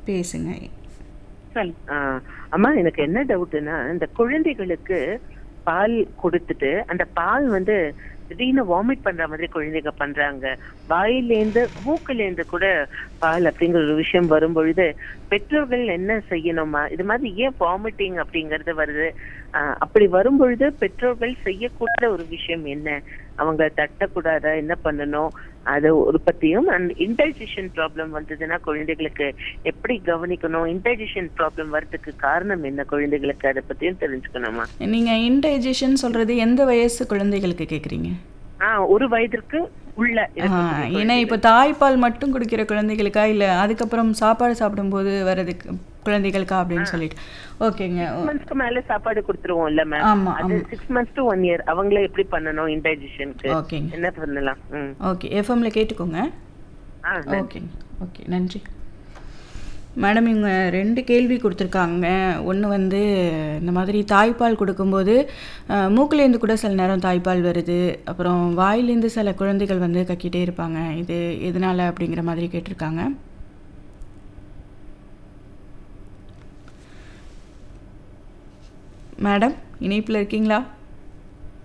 பேசுங்க ஆ, அம்மா எனக்கு என்ன டவுட்னா இந்த குழந்தைகளுக்கு பால் கொடுத்துட்டு அந்த பால் வந்து திடீர்னு வாமிட் பண்ற மாதிரி குழந்தைங்க பண்றாங்க வாயிலேந்து மூக்கிலேந்து கூட பால் அப்படிங்கிற ஒரு விஷயம் வரும் பொழுது பெற்றோர்கள் என்ன செய்யணுமா இது மாதிரி ஏன் வாமிட்டிங் அப்படிங்கறது வருது ஆ, அப்படி வரும் பொழுது பெற்றோர்கள் செய்யக்கூடாத ஒரு விஷயம் என்ன அவங்க தட்டக்கூடாதா என்ன பண்ணணும் அது ஒரு பத்தியும் அண்ட் இன்டைஜஷன் ப்ராப்ளம் வந்ததுன்னா குழந்தைகளுக்கு எப்படி கவனிக்கணும் இன்டைஜஷன் ப்ராப்ளம் வரதுக்கு காரணம் என்ன குழந்தைகளுக்கு அதை பத்தியும் தெரிஞ்சுக்கணுமா நீங்கள் இன்டைஜஷன் சொல்கிறது எந்த வயசு குழந்தைகளுக்கு கேட்குறீங்க ஆஹ் ஒரு வயதிற்கு உள்ள இருக்கக்கூடிய ஏன்னா இப்போ தாய்ப்பால் மட்டும் குடிக்கிற குழந்தைகளுக்கா இல்லை அதுக்கப்புறம் சாப்பாடு சாப்பிடும்போது வர்றதுக்கு குழந்தைகளுக்கா அப்படின்னு சொல்லிட்டு ஓகேங்க சிக்ஸ் மந்த்ஸ்க்கு மேல சாப்பாடு கொடுத்துருவோம் இல்ல மேம் ஆமா அது six months to one year அவங்கள எப்படி பண்ணணும் இன்டைஜஷனுக்கு ஓகேங்க என்ன பண்ணலாம் ம் ஓகே எஃப்எம்ல கேட்டுக்கோங்க ஆ ஓகேங்க ஓகே நன்றி மேடம் இவங்க ரெண்டு கேள்வி கொடுத்துருக்காங்க ஒன்று வந்து இந்த மாதிரி தாய்ப்பால் கொடுக்கும்போது அஹ், மூக்குலேருந்து கூட சில நேரம் தாய்ப்பால் வருது அப்புறம் வாயிலேருந்து சில குழந்தைகள் வந்து கக்கிட்டே இருப்பாங்க இது எதனால அப்படிங்கிற மாதிரி கேட்டிருக்காங்க மேடம் இணைப்பில் இருக்கீங்களா